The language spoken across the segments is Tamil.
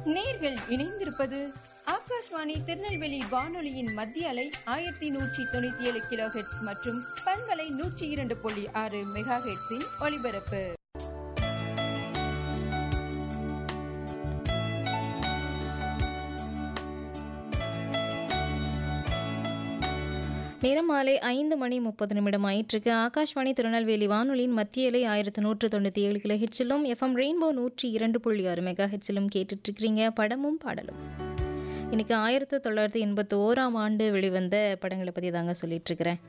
நேர்கள் இணைந்திருப்பது ஆகாஷ்வாணி திருநெல்வேலி வானொலியின் மத்திய அலை ஆயிரத்தி நூற்றி தொண்ணூத்தி ஏழு கிலோ ஹெட்ஸ் மற்றும் பண்பலை நூற்றி இரண்டு புள்ளி ஆறு மெகா ஹெட்ஸின் ஒலிபரப்பு நேரம் மாலை ஐந்து மணி முப்பது நிமிடம் ஆயிற்றுக்கு ஆகாஷ்வாணி திருநெல்வேலி வானொலியின் மத்திய இலை ஆயிரத்து நூற்று தொண்ணூற்றி ஏழு கிலோ ஹெட்ஸிலும் எஃப்எம் ரெயின்போ நூற்றி இரண்டு புள்ளி ஆறு மெகா ஹெட்ஸிலும் கேட்டுட்ருக்கிறீங்க படமும் பாடலும் இன்னைக்கு ஆயிரத்து தொள்ளாயிரத்தி எண்பத்தி ஓராம் ஆண்டு வெளிவந்த படங்களை பற்றி தாங்க சொல்லிட்டு இருக்கிறேன்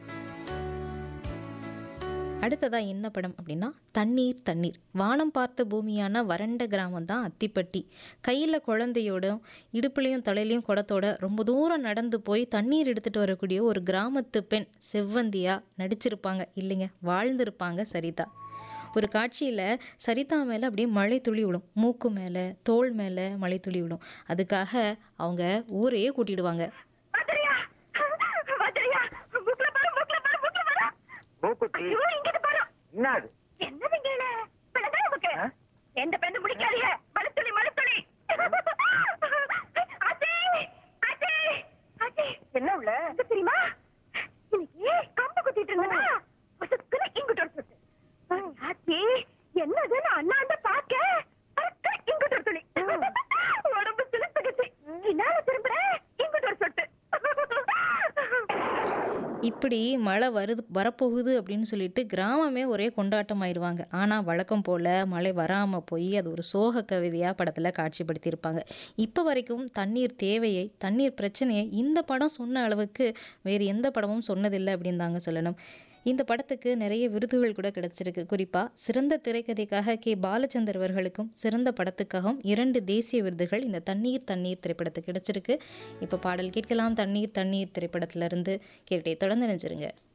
அடுத்ததாக என்ன படம் அப்படின்னா தண்ணீர் தண்ணீர் வானம் பார்த்த பூமியான வறண்ட கிராமம் தான் அத்திப்பட்டி கையில் குழந்தையோடும் இடுப்புலையும் தலையிலையும் குடத்தோட ரொம்ப தூரம் நடந்து போய் தண்ணீர் எடுத்துகிட்டு வரக்கூடிய ஒரு கிராமத்து பெண் செவ்வந்தியாக நடிச்சிருப்பாங்க இல்லைங்க வாழ்ந்திருப்பாங்க சரிதா ஒரு காட்சியில் சரிதா மேலே அப்படியே மழை துளி விடும் மூக்கு மேலே தோள் மேலே மழை துளி விடும் அதுக்காக அவங்க ஊரையே கூட்டிடுவாங்க வந்துறியா? வந்துறியா? புக்ல பாரு, புக்ல பாரு, புக்ல பாரு. மூக்குத்தி ஐயோ, இங்கிட்டு பாரு. என்னது என்னது இங்கேல? பிள்ளைதான் நமக்கு. ஆ? எந்த பெண்ணு முடிக்காதீங்க. மழைத்துளி, மழைத்துளி. ஆச்சி, ஆச்சி, ஆச்சி. என்ன உள்ள இது தெரியுமா? இன்னைக்கு கம்பு குத்திட்டு இருந்தேனா? பொசுக்குன்னு இங்கிட்டு ஒரு சொட்டு. ஆச்சி, என்னதுன்னு அண்ணாண்ட பார்க்க, பறக்க இங்கிட்டு ஒரு துளி. உடம்பு சிலுத்துக்கிச்சு. பின்னால திரும்புறேன், இங்கிட்டு ஒரு சொட்டு. இப்படி மழை வருது வரப்போகுது அப்படின்னு சொல்லிட்டு கிராமமே ஒரே கொண்டாட்டம் ஆயிடுவாங்க ஆனால் வழக்கம் போல் மழை வராமல் போய் அது ஒரு சோக கவிதையாக படத்தில் காட்சிப்படுத்தியிருப்பாங்க இப்போ வரைக்கும் தண்ணீர் தேவையை தண்ணீர் பிரச்சனையை இந்த படம் சொன்ன அளவுக்கு வேறு எந்த படமும் சொன்னதில்லை அப்படின்னு தாங்க சொல்லணும் இந்த படத்துக்கு நிறைய விருதுகள் கூட கிடைச்சிருக்கு குறிப்பாக சிறந்த திரைக்கதைக்காக கே பாலச்சந்தர் அவர்களுக்கும் சிறந்த படத்துக்காகவும் இரண்டு தேசிய விருதுகள் இந்த தண்ணீர் தண்ணீர் திரைப்படத்துக்கு கிடைச்சிருக்கு இப்போ பாடல் கேட்கலாம் தண்ணீர் தண்ணீர் திரைப்படத்திலிருந்து கேட்டே தொடர்ந்து நினைச்சிருங்க